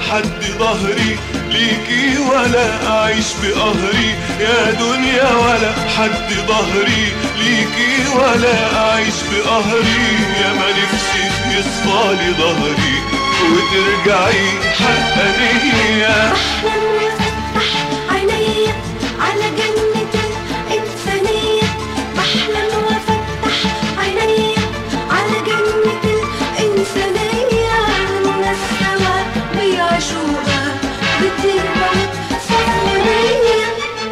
حد ظهري ليكي ولا أعيش بقهري يا دنيا ولا حد ظهري ليكي ولا أعيش بقهري يا ما نفسي يصفالي ظهري وترجعي حقانية بحلم وافتح عينيا على جنة الإنسانية بحلم وافتح عينيا على جنة الإنسانية الناس سوا بيعيشوها بطيبة وصفونية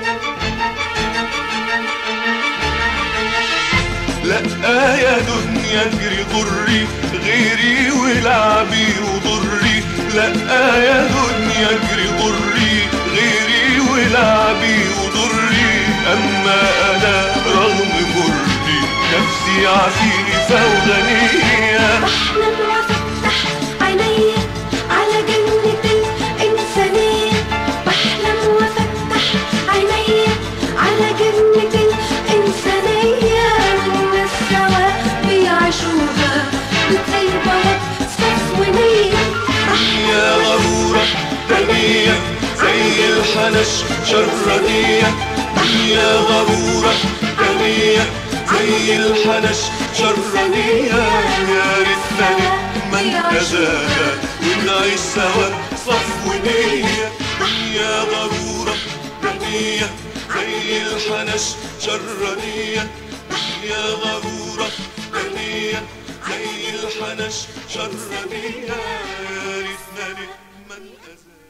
لا يا دنيا اجري ضري غيري ولعبي وضري لا يا دنيا اجري ضري غيري ولعبي وضري اما انا رغم مري نفسي عفيفة وغنية بحلم وافتح عينيا على جنة الإنسانية بحلم وافتح عينيا على جنة الإنسانية الناس سوا بيعيشوها بطيبة وصفونية يا غرورة دنية زي الحنش شرانية يا غرورة دنية زي الحنش شرانية يا ريتنا نتمنى كذاك ونعيش سوا صف ونية يا غرورة دنية زي الحنش شرانية يا غرورة دنية زي الحنش شرانية يا ريتنا نتمنى كذاك